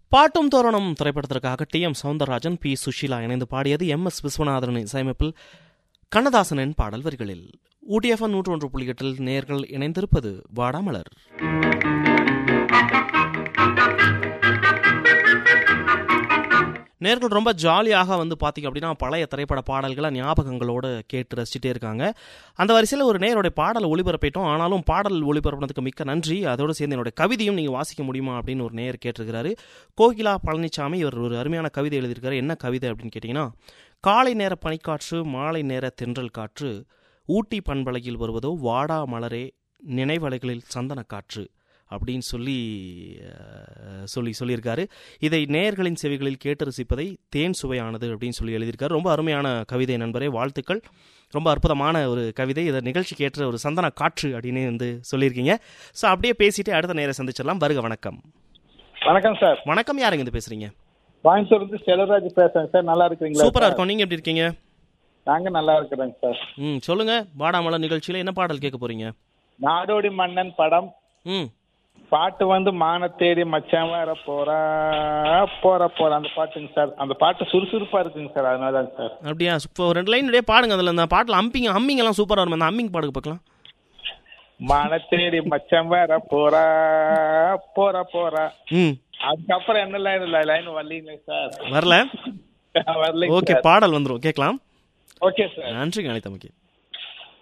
பாட்டும் தோரணம் திரைப்படத்திற்காக T M Soundararajan P Susheela இணைந்து பாடியது எம் எஸ் விஸ்வநாதன் இசையமைப்பில் கண்ணதாசனின் பாடல் வரிகளில் ஊட்டிஎஃப்என் நூற்று ஒன்று புள்ளி எட்டில் நேர்கள் இணைந்திருப்பது வாடாமலர் நேர்கள் ரொம்ப ஜாலியாக வந்து பார்த்தீங்க அப்படின்னா பழைய திரைப்பட பாடல்களை ஞாபகங்களோடு கேட்டு ரசிச்சுட்டே இருக்காங்க அந்த வரிசையில் ஒரு நேருடைய பாடல் ஒளிபரப்பிட்டோம் ஆனாலும் பாடல் ஒளிபரப்புனதுக்கு மிக்க நன்றி அதோடு சேர்ந்து என்னுடைய கவிதையும் நீங்கள் வாசிக்க முடியுமா அப்படின்னு ஒரு நேர் கேட்டிருக்கிறாரு கோகிலா பழனிசாமி இவர் ஒரு அருமையான கவிதை எழுதியிருக்காரு என்ன கவிதை அப்படின்னு கேட்டிங்கன்னா காலை நேர பனிக்காற்று மாலை நேர தென்றல் காற்று ஊட்டி பண்பலையில் வருவதோ வாடா மலரே நினைவலைகளில் சந்தன காற்று அப்படின்னு சொல்லி அஹ், சொல்லி சொல்லியிருக்காரு இதை நேயர்களின் செவிகளில் கேட்டு ரசிப்பதை தேன் சுவையானது அப்படின்னு சொல்லி எழுதியிருக்காரு ரொம்ப அருமையான கவிதை நண்பரே வாழ்த்துக்கள் ரொம்ப அற்புதமான ஒரு கவிதை இதை நிகழ்ச்சிக்கு ஏற்ற ஒரு சந்தன காற்று அப்படின்னு வந்து சொல்லியிருக்கீங்க ஸோ அப்படியே பேசிட்டு அடுத்த நேரம் சந்திச்சிடலாம் வருக வணக்கம் வணக்கம் சார் வணக்கம் யாருங்க இது பேசுறீங்க கோயம்புத்தூர் இருந்து செல்வராஜ் பேசுறேன் சார் நல்லா இருக்கிறீங்களா சூப்பரா சார்? இருக்கும் நீங்க எப்படி இருக்கீங்க நாங்க நல்லா இருக்கிறோங்க சார் ம் சொல்லுங்க வாடாமலர் நிகழ்ச்சியில என்ன பாடல் கேட்க போறீங்க நாடோடி மன்னன் படம் ம் பாட்டு வந்து மான தேடி மச்சான் வர போறா போற போற அந்த பாட்டுங்க சார் அந்த பாட்டு சுறுசுறுப்பா இருக்குங்க சார் அதனாலதாங்க சார் அப்படியா இப்போ ரெண்டு லைன் அப்படியே பாடுங்க அதில் அந்த பாட்டில் அம்பிங் அம்மிங் எல்லாம் சூப்பராக வரும் அந்த அம்மிங் பாடுங்க பார்க்கலாம் மான தேடி மச்சான் வர போறா போற போறா ம் அதுக்கப்புறம் என்ன லைன் இல்ல லைன் வரலீங்களே சார் வரல வரலைங்க ஓகே சார் பாடல் வந்துரும் கேட்கலாம் ஓகே சார் நன்றிங்க அனிதா முக்கியம்